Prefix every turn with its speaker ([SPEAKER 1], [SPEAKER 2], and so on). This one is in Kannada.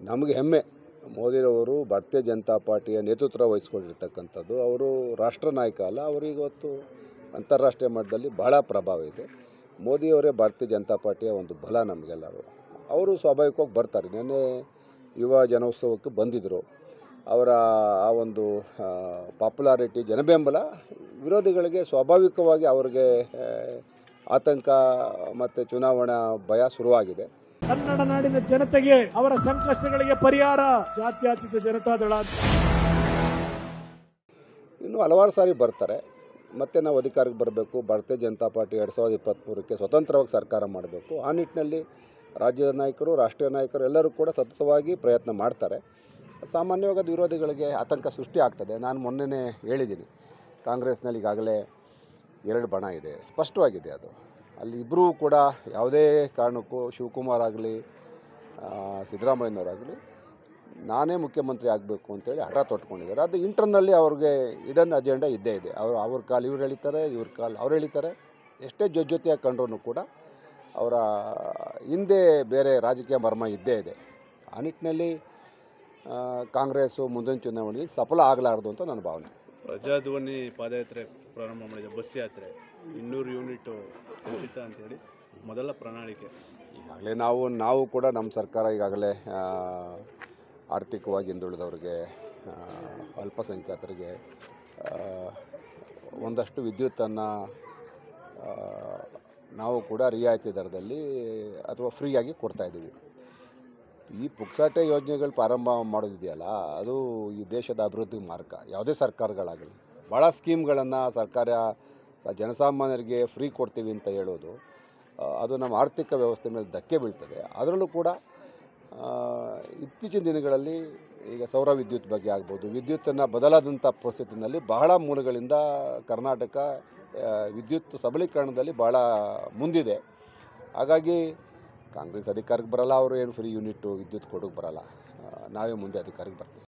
[SPEAKER 1] ನಮಗೆ ಹೆಮ್ಮೆ ಮೋದಿರವರು ಭಾರತೀಯ ಜನತಾ ಪಾರ್ಟಿಯ ನೇತೃತ್ವ ವಹಿಸ್ಕೊಂಡಿರ್ತಕ್ಕಂಥದ್ದು ಅವರು ರಾಷ್ಟ್ರ ನಾಯಕ ಅಲ್ಲ ಅವರು ಇವತ್ತು ಅಂತಾರಾಷ್ಟ್ರೀಯ ಮಟ್ಟದಲ್ಲಿ ಬಹಳ ಪ್ರಭಾವ ಇದೆ ಮೋದಿಯವರೇ ಭಾರತೀಯ ಜನತಾ ಪಾರ್ಟಿಯ ಒಂದು ಬಲ ನಮಗೆಲ್ಲರೂ ಅವರು ಸ್ವಾಭಾವಿಕವಾಗಿ ಬರ್ತಾರೆ ನಿನ್ನೆ ಯುವ ಜನೋತ್ಸವಕ್ಕೆ ಬಂದಿದ್ದರು ಅವರ ಆ ಒಂದು ಪಾಪ್ಯುಲಾರಿಟಿ ಜನಬೆಂಬಲ ವಿರೋಧಿಗಳಿಗೆ ಸ್ವಾಭಾವಿಕವಾಗಿ ಅವ್ರಿಗೆ ಆ, ಆತಂಕ ಮತ್ತು ಚುನಾವಣಾ ಭಯ ಶುರುವಾಗಿದೆ
[SPEAKER 2] ಕನ್ನಡ ನಾಡಿನ ಜನತೆಗೆ ಅವರ ಸಂಕಷ್ಟಗಳಿಗೆ ಪರಿಹಾರ ಜಾತ್ಯತೀತ ಜನತಾದಳ ಅಂತ
[SPEAKER 1] ಇನ್ನು ಹಲವಾರು ಸಾರಿ ಬರ್ತಾರೆ ಮತ್ತೆ ನಾವು ಅಧಿಕಾರಕ್ಕೆ ಬರಬೇಕು ಭಾರತೀಯ ಜನತಾ ಪಾರ್ಟಿ ಎರಡು ಸಾವಿರದ ಇಪ್ಪತ್ತ್ಮೂರಕ್ಕೆ ಸ್ವತಂತ್ರವಾಗಿ ಸರ್ಕಾರ ಮಾಡಬೇಕು ಆ ನಿಟ್ಟಿನಲ್ಲಿ ರಾಜ್ಯದ ನಾಯಕರು ರಾಷ್ಟ್ರೀಯ ನಾಯಕರು ಎಲ್ಲರೂ ಕೂಡ ಸತತವಾಗಿ ಪ್ರಯತ್ನ ಮಾಡ್ತಾರೆ ಸಾಮಾನ್ಯವಾಗಿ ಅದು ವಿರೋಧಿಗಳಿಗೆ ಆತಂಕ ಸೃಷ್ಟಿ ಆಗ್ತದೆ ನಾನು ಮೊನ್ನೆನೇ ಹೇಳಿದ್ದೀನಿ ಕಾಂಗ್ರೆಸ್ನಲ್ಲಿ ಈಗಾಗಲೇ ಎರಡು ಬಣ ಇದೆ ಸ್ಪಷ್ಟವಾಗಿದೆ ಅದು ಅಲ್ಲಿ ಇಬ್ಬರೂ ಕೂಡ ಯಾವುದೇ ಕಾರಣಕ್ಕೂ ಶಿವಕುಮಾರ್ ಆಗಲಿ ಸಿದ್ದರಾಮಯ್ಯನವರಾಗಲಿ ನಾನೇ ಮುಖ್ಯಮಂತ್ರಿ ಆಗಬೇಕು ಅಂತೇಳಿ ಹಠ ತೊಟ್ಕೊಂಡಿದ್ದಾರೆ ಅದು ಇಂಟರ್ನಲ್ಲಿ ಅವ್ರಿಗೆ ಇಡನ್ ಅಜೆಂಡಾ ಇದ್ದೇ ಇದೆ ಅವರು ಅವ್ರ ಕಾಲು ಇವ್ರು ಎಳಿತಾರೆ ಇವ್ರ ಕಾಲು ಅವ್ರು ಎಳಿತಾರೆ ಎಷ್ಟೇ ಜೊತೆ ಜೊತೆಯಾಗಿ ಕಂಡ್ರೂ ಕೂಡ ಅವರ ಹಿಂದೆ ಬೇರೆ ರಾಜಕೀಯ ಮರ್ಮ ಇದ್ದೇ ಇದೆ ಆ ನಿಟ್ಟಿನಲ್ಲಿ ಆ, ಕಾಂಗ್ರೆಸ್ಸು ಮುಂದಿನ ಚುನಾವಣೆಯಲ್ಲಿ ಸಫಲ ಆಗಲಾರ್ದು ಅಂತ ನನ್ನ ಭಾವನೆ
[SPEAKER 3] ಪ್ರಜಾಧ್ವನಿ ಪಾದಯಾತ್ರೆ ಪ್ರಾರಂಭ ಮಾಡಿದೆ ಬಸ್ ಯಾತ್ರೆ ಇನ್ನೂರು ಯೂನಿಟ್ ಉಚಿತ ಅಂತೇಳಿ ಮೊದಲ ಪ್ರಣಾಳಿಕೆ
[SPEAKER 1] ಈಗಾಗಲೇ ನಾವು ನಾವು ಕೂಡ ನಮ್ಮ ಸರ್ಕಾರ ಈಗಾಗಲೇ ಆ, ಆರ್ಥಿಕವಾಗಿ ಹಿಂದುಳಿದವರಿಗೆ ಆ, ಅಲ್ಪಸಂಖ್ಯಾತರಿಗೆ ಆ, ಒಂದಷ್ಟು ವಿದ್ಯುತ್ತನ್ನು ನಾವು ಕೂಡ ರಿಯಾಯಿತಿ ದರದಲ್ಲಿ ಅಥವಾ ಫ್ರೀಯಾಗಿ ಕೊಡ್ತಾಯಿದ್ದೀವಿ ಈ ಪುಕ್ಸಾಟೆ ಯೋಜನೆಗಳು ಪ್ರಾರಂಭ ಮಾಡೋದಿದೆಯಲ್ಲ ಅದು ಈ ದೇಶದ ಅಭಿವೃದ್ಧಿ ಮಾರ್ಗ ಯಾವುದೇ ಸರ್ಕಾರಗಳಾಗಲಿ ಭಾಳ ಸ್ಕೀಮ್ಗಳನ್ನು ಸರ್ಕಾರ ಸ- ಜನಸಾಮಾನ್ಯರಿಗೆ ಫ್ರೀ ಕೊಡ್ತೀವಿ ಅಂತ ಹೇಳೋದು ಆ, ಅದು ನಮ್ಮ ಆರ್ಥಿಕ ವ್ಯವಸ್ಥೆ ಮೇಲೆ ಧಕ್ಕೆ ಬೀಳ್ತದೆ ಅದರಲ್ಲೂ ಕೂಡ ಆ, ಇತ್ತೀಚಿನ ದಿನಗಳಲ್ಲಿ ಈಗ ಸೌರ ವಿದ್ಯುತ್ ಬಗ್ಗೆ ಆಗ್ಬೋದು ವಿದ್ಯುತ್ತನ್ನು ಬದಲಾದಂಥ ಪರಿಸ್ಥಿತಿನಲ್ಲಿ ಬಹಳ ಮೂಲಗಳಿಂದ ಕರ್ನಾಟಕ ಆ, ವಿದ್ಯುತ್ ಸಬಲೀಕರಣದಲ್ಲಿ ಭಾಳ ಮುಂದಿದೆ ಹಾಗಾಗಿ ಕಾಂಗ್ರೆಸ್ ಅಧಿಕಾರಕ್ಕೆ ಬರಲ್ಲ ಅವರು ಏನು ಫ್ರೀ ಯೂನಿಟ್ಟು ವಿದ್ಯುತ್ ಕೊಡೋಕ್ಕೆ ಬರಲ್ಲ ಆ, ನಾವೇ ಮುಂದೆ ಅಧಿಕಾರಕ್ಕೆ ಬರ್ತೀವಿ